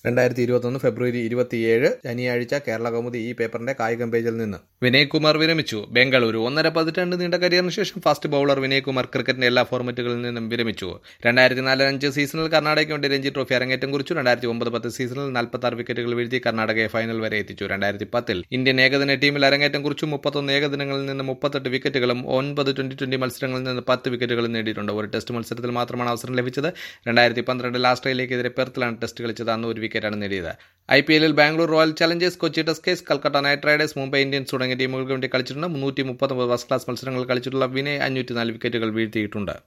രണ്ടായിരത്തി ഇരുപത്തൊന്ന് ഫെബ്രുവരി ഇരുപത്തിയേഴ് ശനിയാഴ്ച കേരള കൗമുദി ഈ പേപ്പറിന്റെ കായികം പേജിൽ നിന്ന് വിനയ് കുമാർ വിരമിച്ചു ബംഗളൂരു ഒന്നര പതിറ്റാണ്ട് നീണ്ട കരിയറിന് ശേഷം ഫാസ്റ്റ് ബൌളർ വിനയ് കുമാർ ക്രിക്കറ്റിന്റെ എല്ലാ ഫോർമാറ്റുകളിൽ നിന്നും വിരമിച്ചു രണ്ടായിരത്തി നാല് അഞ്ച് സീസണിൽ കർണാടകയ്ക്ക് വേണ്ടി രഞ്ജി ട്രോഫി അരങ്ങേറ്റം കുറിച്ചു രണ്ടായിരത്തി ഒമ്പത് പത്ത് സീസണിൽ നാൽപ്പത്തി ആറ് വിക്കറ്റുകൾ വീഴ്ത്തി കർണാടകയെ ഫൈനൽ വരെ എത്തിച്ചു രണ്ടായിരത്തി പത്തിൽ ഇന്ത്യൻ ഏകദിന ടീമിൽ അരങ്ങേറ്റം കുറിച്ചു മുപ്പത്തൊന്ന് ഏകദിനങ്ങളിൽ നിന്ന് മുപ്പത്തെട്ട് വിക്കറ്റുകളും ഒൻപത് ട്വന്റി ട്വന്റി മത്സരങ്ങളിൽ നിന്ന് പത്ത് വിക്കറ്റുകളും നേടിയിട്ടുണ്ട് ഒരു ടെസ്റ്റ് മത്സരത്തിൽ മാത്രമാണ് അവസരം ലഭിച്ചത് രണ്ടായിരത്തി പന്ത്രണ്ടിൽ ഓസ്ട്രേലിയക്കെതിരെ പെർത്തിലാണ് ടെസ്റ്റ് കളിച്ചത് അന്ന് ഒരു വിക്കറ്റാണ് നേടിയത് ഐ പി എല്ലിൽ Bangalore Royal Challengers Kochi Tuskers Calcutta Knight Riders Mumbai Indians തുടങ്ങിയ ടീമുകൾക്ക് വേണ്ടി കളിച്ചിട്ടുണ്ട് മുന്നൂറ്റി മുപ്പത്തൊമ്പത് ഫസ്റ്റ് ക്ലാസ് മത്സരങ്ങൾ കളിച്ചിട്ടുള്ള വിനയ് അഞ്ഞൂറ്റി നാല് വിക്കറ്റുകൾ വീഴ്ത്തിയിട്ടുണ്ട്